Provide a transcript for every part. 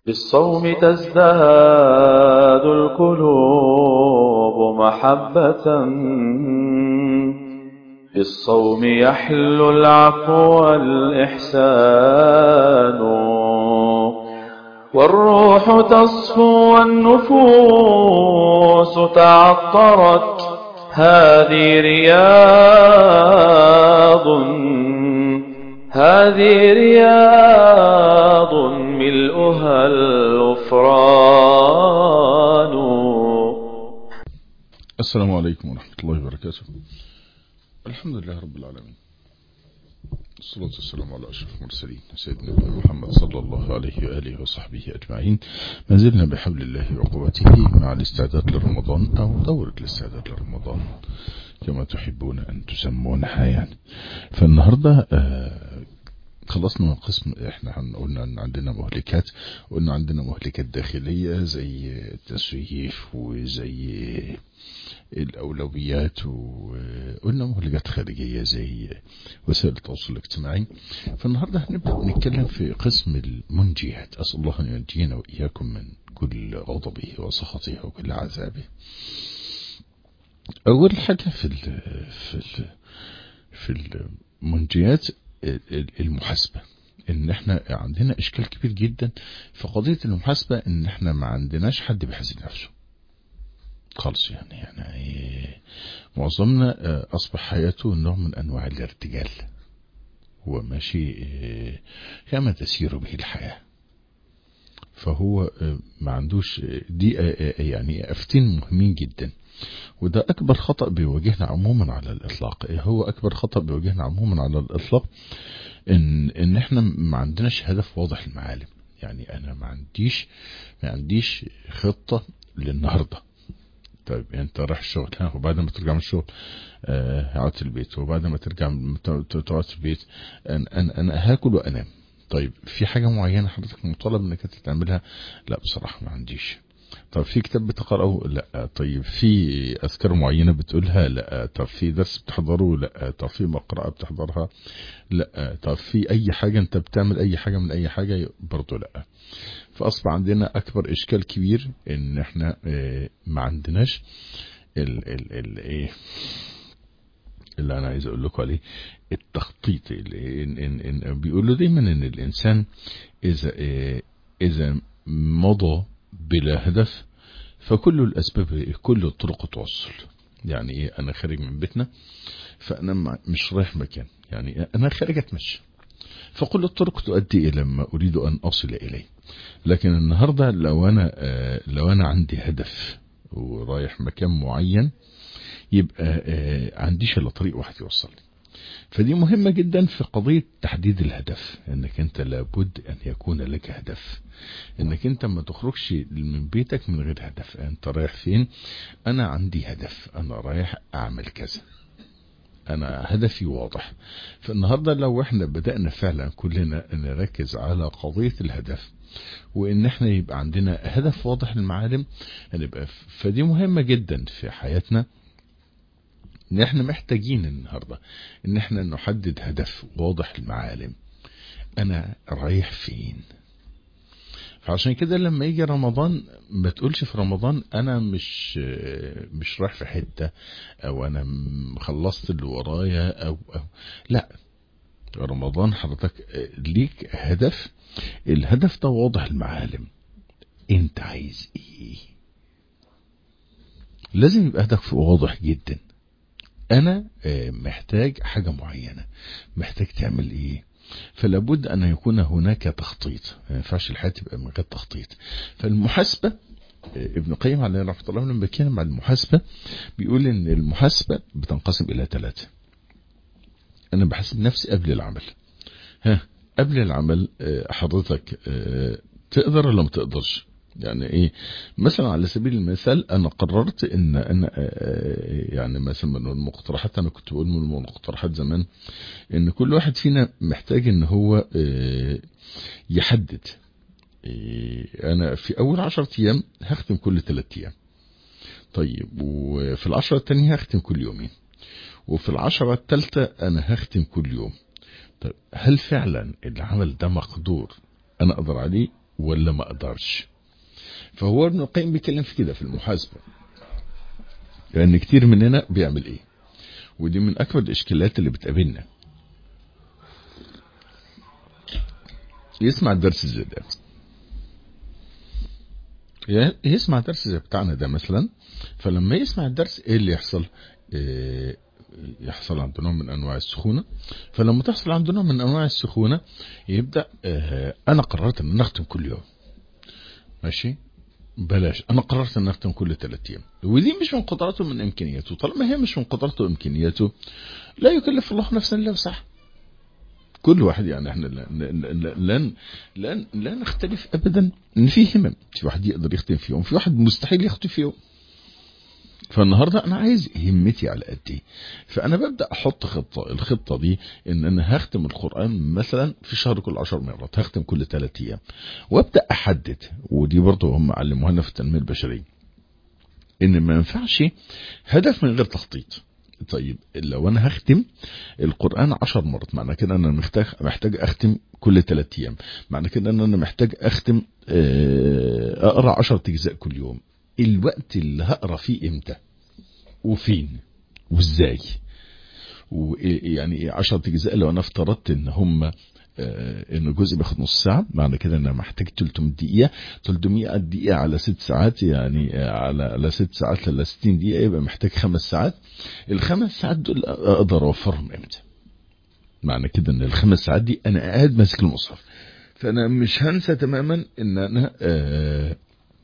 بالصوم تزداد القلوب محبة بالصوم يحلو العفو والإحسان والروح تصفو والنفوس تعطرت هذه رياض هذه رياض ملؤها الغفران السلام عليكم ورحمة الله وبركاته الحمد لله رب العالمين الصلاة والسلام على أشرف المرسلين سيدنا محمد صلى الله عليه وآله وصحبه أجمعين ما زلنا بحول الله وقوته مع الاستعداد لرمضان أو دورة الاستعداد لرمضان كما تحبون أن تسمونها يعني فالنهاردة آه خلصنا من قسم احنا قلنا ان عندنا مهلكات قلنا عندنا مهلكات داخلية زي التسويف وزي الأولويات وقلنا مهلكات خارجية زي وسائل التواصل الاجتماعي فالنهاردة هنبدأ نتكلم في قسم المنجيات أسأل الله أن ينجينا وإياكم من كل غضبه وسخطه وكل عذابه أول حاجة في ال في ال في المنجيات المحاسبة ان احنا عندنا اشكال كبير جدا في قضية المحاسبة ان احنا ما عندناش حد بيحاسب نفسه خالص يعني يعني معظمنا اصبح حياته نوع من انواع الارتجال هو ماشي كما تسير به الحياة فهو ما عندوش دي يعني افتين مهمين جدا وده أكبر خطأ بيواجهنا عموما على الإطلاق هو أكبر خطأ بيواجهنا عموما على الإطلاق إن, إن إحنا ما عندناش هدف واضح المعالم يعني أنا ما عنديش ما عنديش خطة للنهاردة طيب انت رايح الشغل ها وبعد ما ترجع من الشغل اقعد في البيت وبعد ما ترجع تقعد في البيت انا, أنا, أنا هاكل وانام طيب في حاجة معينة حضرتك مطالب انك انت تعملها لا بصراحة ما عنديش طب في كتاب بتقرأه لا طيب في أذكار معينة بتقولها لا طب في درس بتحضره لا طب في مقرأة بتحضرها لا طب في أي حاجة أنت بتعمل أي حاجة من أي حاجة برضه لا فأصبح عندنا أكبر إشكال كبير إن إحنا ما عندناش ال ال ال إيه اللي أنا عايز أقول لكم عليه التخطيط إن إن إن بيقولوا دايما إن الإنسان إذا إذا مضى بلا هدف فكل الأسباب كل الطرق توصل يعني إيه أنا خارج من بيتنا فأنا مش رايح مكان يعني أنا خارج أتمشى فكل الطرق تؤدي إلى ما أريد أن أصل إليه لكن النهاردة لو أنا لو أنا عندي هدف ورايح مكان معين يبقى عنديش إلا طريق واحد يوصلني فدي مهمة جدا في قضية تحديد الهدف انك انت لابد ان يكون لك هدف انك انت ما تخرجش من بيتك من غير هدف انت رايح فين انا عندي هدف انا رايح اعمل كذا انا هدفي واضح فالنهاردة لو احنا بدأنا فعلا كلنا نركز على قضية الهدف وان احنا يبقى عندنا هدف واضح للمعالم هنبقى فدي مهمة جدا في حياتنا ان احنا محتاجين النهاردة ان احنا نحدد هدف واضح المعالم انا رايح فين فعشان كده لما يجي رمضان ما تقولش في رمضان انا مش مش رايح في حتة او انا خلصت اللي ورايا او, أو لا رمضان حضرتك ليك هدف الهدف ده واضح المعالم انت عايز ايه لازم يبقى هدف واضح جدا انا محتاج حاجة معينة محتاج تعمل ايه فلابد ان يكون هناك تخطيط ما ينفعش الحياة تبقى من غير تخطيط فالمحاسبة ابن قيم عليه رحمة الله لما بيتكلم عن المحاسبة بيقول ان المحاسبة بتنقسم الى ثلاثة انا بحاسب نفسي قبل العمل ها قبل العمل حضرتك تقدر ولا ما تقدرش يعني ايه مثلا على سبيل المثال انا قررت ان انا يعني مثلا من المقترحات انا كنت بقول من المقترحات زمان ان كل واحد فينا محتاج ان هو يحدد انا في اول عشرة ايام هختم كل ثلاثة ايام طيب وفي العشرة التانية هختم كل يومين وفي العشرة الثالثة انا هختم كل يوم طيب هل فعلا العمل ده مقدور انا اقدر عليه ولا ما اقدرش فهو ابن القيم بيتكلم في كده في المحاسبة لان كتير مننا بيعمل ايه ودي من اكبر الاشكالات اللي بتقابلنا يسمع الدرس زي ده يسمع درس زي بتاعنا ده مثلا فلما يسمع الدرس ايه اللي يحصل إيه يحصل عنده نوع من انواع السخونه فلما تحصل عنده نوع من انواع السخونه يبدا اه انا قررت ان اختم كل يوم ماشي بلاش انا قررت ان اختم كل ثلاث ايام ودي مش من قدراته من امكانياته طالما هي مش من قدراته وامكانياته لا يكلف الله نفسا الا وسعها كل واحد يعني احنا لن لن لا نختلف ابدا ان في همم في واحد يقدر يختم في يوم في واحد مستحيل يختم في يوم فالنهارده انا عايز همتي على قد ايه فانا ببدا احط خطه الخطه دي ان انا هختم القران مثلا في شهر كل 10 مرات هختم كل 3 ايام وابدا احدد ودي برضه هم علموها لنا في التنميه البشريه ان ما ينفعش هدف من غير تخطيط طيب لو انا هختم القران عشر مرات معنى كده انا محتاج محتاج اختم كل ثلاث ايام معنى كده ان انا محتاج اختم اقرا 10 اجزاء كل يوم الوقت اللي هقرا فيه امتى وفين وازاي ويعني 10 اجزاء لو انا افترضت ان هم ان الجزء بياخد نص ساعه معنى كده انا محتاج 300 دقيقه 300 دقيقه على 6 ساعات يعني على على 6 ساعات على 60 دقيقه يبقى محتاج خمس ساعات الخمس ساعات دول اقدر اوفرهم امتى معنى كده ان الخمس ساعات دي انا قاعد ماسك المصحف فانا مش هنسى تماما ان انا آه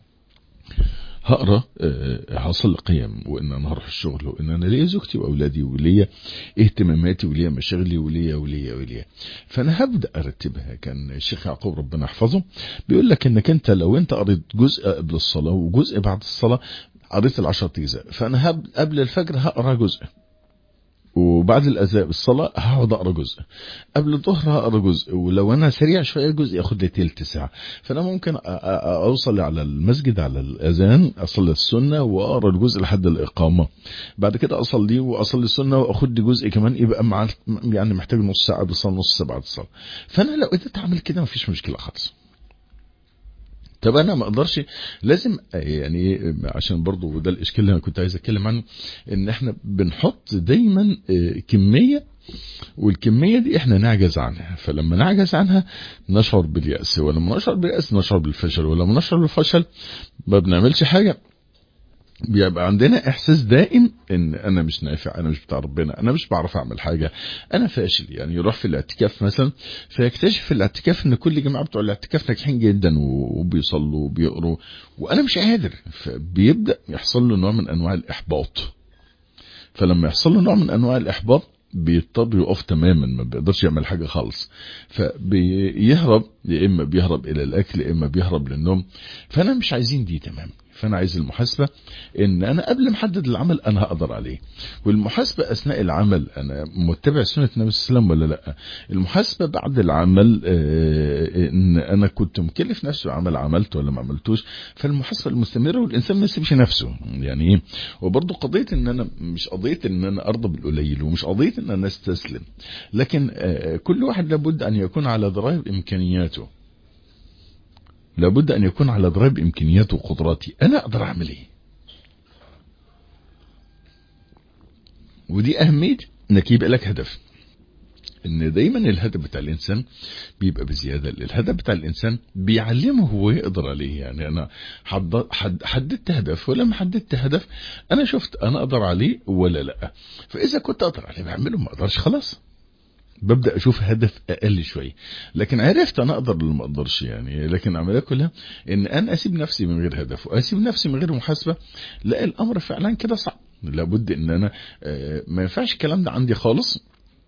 هقرا هوصل لقيم وان انا هروح الشغل وان انا ليا زوجتي واولادي وليا اهتماماتي وليا مشاغلي وليا وليا وليا فانا هبدا ارتبها كان الشيخ يعقوب ربنا يحفظه بيقول لك انك انت لو انت قريت جزء قبل الصلاه وجزء بعد الصلاه قريت العشر اجزاء فانا هب قبل الفجر هقرا جزء وبعد الأذان الصلاة هقعد أقرأ جزء قبل الظهر هقرأ جزء ولو أنا سريع شوية الجزء ياخد لي تلت ساعة فأنا ممكن أوصل على المسجد على الأذان أصلي السنة وأقرأ الجزء لحد الإقامة بعد كده أصلي وأصلي السنة وأخد لي جزء كمان يبقى مع يعني محتاج نص ساعة بالصلاة نص ساعة بعد الصلاة فأنا لو قدرت أعمل كده مفيش مشكلة خالص طب انا ما اقدرش لازم يعني عشان برضو ده الاشكال اللي انا كنت عايز اتكلم عنه ان احنا بنحط دايما كميه والكميه دي احنا نعجز عنها فلما نعجز عنها نشعر بالياس ولما نشعر بالياس نشعر بالفشل ولما نشعر بالفشل ما بنعملش حاجه بيبقى عندنا احساس دائم ان انا مش نافع انا مش بتاع ربنا انا مش بعرف اعمل حاجه انا فاشل يعني يروح في الاعتكاف مثلا فيكتشف في الاعتكاف ان كل جماعه بتوع الاعتكاف ناجحين جدا وبيصلوا وبيقروا وانا مش قادر فبيبدا يحصل له نوع من انواع الاحباط فلما يحصل له نوع من انواع الاحباط بيضطر يقف تماما ما بيقدرش يعمل حاجه خالص فبيهرب يا اما بيهرب الى الاكل يا اما بيهرب للنوم فانا مش عايزين دي تماما فانا عايز المحاسبه ان انا قبل ما احدد العمل انا هقدر عليه والمحاسبه اثناء العمل انا متبع سنه النبي صلى الله عليه وسلم ولا لا المحاسبه بعد العمل ان انا كنت مكلف نفسي بعمل عملته ولا ما عملتوش فالمحاسبه المستمره والانسان ما يسيبش نفسه يعني ايه وبرضه قضيه ان انا مش قضيه ان انا ارضى بالقليل ومش قضيه ان انا استسلم لكن كل واحد لابد ان يكون على درايه بامكانياته لابد ان يكون على درايه بامكانياته وقدراتي انا اقدر اعمل ايه ودي اهميه انك يبقى لك هدف ان دايما الهدف بتاع الانسان بيبقى بزياده الهدف بتاع الانسان بيعلمه هو يقدر عليه يعني انا حد حد حددت هدف ولما حددت هدف انا شفت انا اقدر عليه ولا لا فاذا كنت اقدر عليه بعمله ما اقدرش خلاص ببدا اشوف هدف اقل شويه لكن عرفت انا اقدر ولا ما اقدرش يعني لكن العمليه كلها ان انا اسيب نفسي من غير هدف واسيب نفسي من غير محاسبه لا الامر فعلا كده صعب لابد ان انا ما ينفعش الكلام ده عندي خالص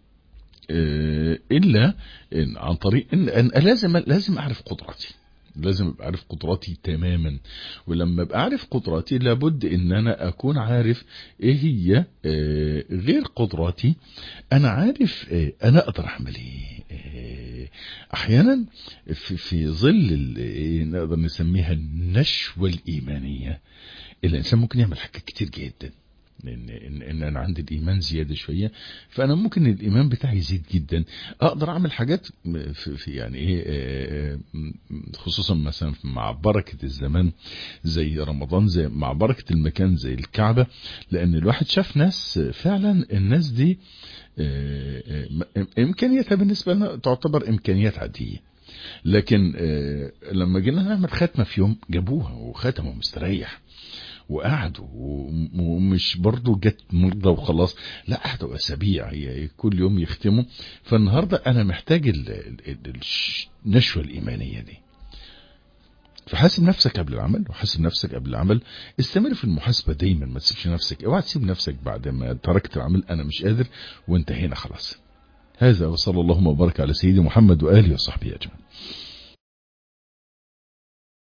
الا إن عن طريق ان انا لازم لازم اعرف قدراتي لازم ابقى عارف قدراتي تماما ولما ابقى عارف قدراتي لابد ان انا اكون عارف ايه هي آه غير قدراتي انا عارف آه انا اقدر اعمل ايه آه احيانا في, في ظل نقدر نسميها النشوة الايمانية الانسان ممكن يعمل حاجات كتير جدا ان ان, إن انا عندي الايمان زياده شويه فانا ممكن الايمان بتاعي يزيد جدا اقدر اعمل حاجات في, في يعني ايه آه، خصوصا مثلا مع بركه الزمان زي رمضان زي مع بركه المكان زي الكعبه لان الواحد شاف ناس فعلا الناس دي آه، آه، امكانياتها بالنسبه لنا تعتبر امكانيات عاديه لكن آه، لما جينا نعمل ختمه في يوم جابوها وختموا مستريح وقعدوا وم- ومش برضو جت مرضى وخلاص لا قعدوا اسابيع ي- كل يوم يختموا فالنهارده انا محتاج ال- ال- ال- الش- النشوه الايمانيه دي فحاسب نفسك قبل العمل وحاسب نفسك قبل العمل استمر في المحاسبه دايما ما تسيبش نفسك اوعى تسيب نفسك بعد ما تركت العمل انا مش قادر وانتهينا خلاص هذا وصلى اللهم وبارك على سيدي محمد واله وصحبه اجمعين